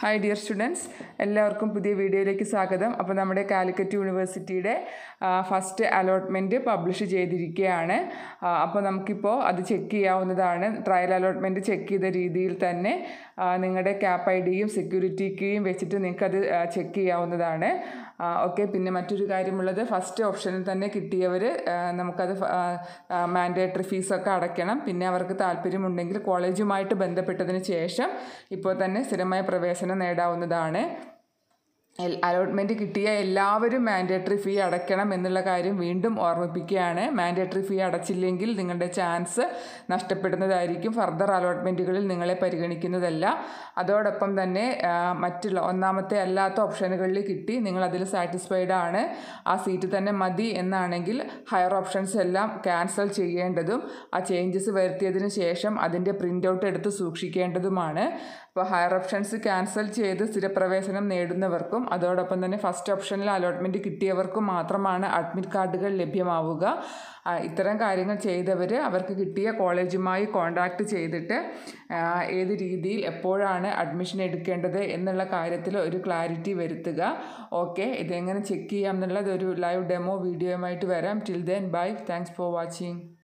hi dear students എല്ലാവർക്കും പുതിയ വീഡിയോയിലേക്ക് സ്വാഗതം അപ്പോൾ നമ്മുടെ കാലിക്കറ്റ് യൂണിവേഴ്സിറ്റിയുടെ ഫസ്റ്റ് അലോട്ട്മെൻറ്റ് പബ്ലിഷ് ചെയ്തിരിക്കുകയാണ് ആ, അപ്പോൾ നമുക്കിപ്പോൾ അത് ചെക്ക് ചെയ്യാവുന്നതാണ് ട്രയൽ അലോട്ട്മെൻറ്റ് ചെക്ക് ചെയ്ത രീതിയിൽ തന്നെ ആ, നിങ്ങളുടെ ക്യാപ്പ് ഐ ഡിയും സെക്യൂരിറ്റി കീയും വെച്ചിട്ട് നിങ്ങൾക്കത് ചെക്ക് ചെയ്യാവുന്നതാണ് ഓക്കെ പിന്നെ മറ്റൊരു കാര്യമുള്ളത് ഫസ്റ്റ് ഓപ്ഷനിൽ തന്നെ കിട്ടിയവർ നമുക്കത് മാൻഡേറ്ററി ഫീസൊക്കെ അടയ്ക്കണം പിന്നെ അവർക്ക് താല്പര്യമുണ്ടെങ്കിൽ കോളേജുമായിട്ട് ബന്ധപ്പെട്ടതിന് ശേഷം ഇപ്പോൾ തന്നെ സ്ഥിരമായ പ്രവേശനം നേടാവുന്നതാണ് അലോട്ട്മെൻറ്റ് കിട്ടിയ എല്ലാവരും മാൻഡേറ്ററി ഫീ അടയ്ക്കണം എന്നുള്ള കാര്യം വീണ്ടും ഓർമ്മിപ്പിക്കുകയാണ് മാൻഡേറ്ററി ഫീ അടച്ചില്ലെങ്കിൽ നിങ്ങളുടെ ചാൻസ് നഷ്ടപ്പെടുന്നതായിരിക്കും ഫർദർ അലോട്ട്മെൻറ്റുകളിൽ നിങ്ങളെ പരിഗണിക്കുന്നതല്ല അതോടൊപ്പം തന്നെ ആ, മറ്റുള്ള ഒന്നാമത്തെ അല്ലാത്ത ഓപ്ഷനുകളിൽ കിട്ടി നിങ്ങൾ അതിൽ സാറ്റിസ്ഫൈഡ് ആണ് ആ സീറ്റ് തന്നെ മതി എന്നാണെങ്കിൽ ഹയർ ഓപ്ഷൻസ് എല്ലാം ക്യാൻസൽ ചെയ്യേണ്ടതും ആ ചേഞ്ചസ് വരുത്തിയതിന് ശേഷം അതിൻ്റെ പ്രിൻ്റ് ഔട്ട് എടുത്ത് സൂക്ഷിക്കേണ്ടതുമാണ് അപ്പോൾ ഹയർ ഓപ്ഷൻസ് ക്യാൻസൽ ചെയ്ത് സ്ഥിരപ്രവേശനം നേടുന്നവർക്കും അതോടൊപ്പം തന്നെ ഫസ്റ്റ് ഓപ്ഷനിൽ അലോട്ട്മെൻറ്റ് കിട്ടിയവർക്കും മാത്രമാണ് അഡ്മിറ്റ് കാർഡുകൾ ലഭ്യമാവുക ആ, ഇത്തരം കാര്യങ്ങൾ ചെയ്തവർ അവർക്ക് കിട്ടിയ കോളേജുമായി കോൺടാക്റ്റ് ചെയ്തിട്ട് ആ, ഏത് രീതിയിൽ എപ്പോഴാണ് അഡ്മിഷൻ എടുക്കേണ്ടത് എന്നുള്ള കാര്യത്തിൽ ഒരു ക്ലാരിറ്റി വരുത്തുക ഓക്കെ ഇതെങ്ങനെ ചെക്ക് ചെയ്യാം എന്നുള്ളത് ഒരു ലൈവ് ഡെമോ വീഡിയോയുമായിട്ട് വരാം till then bye thanks for watching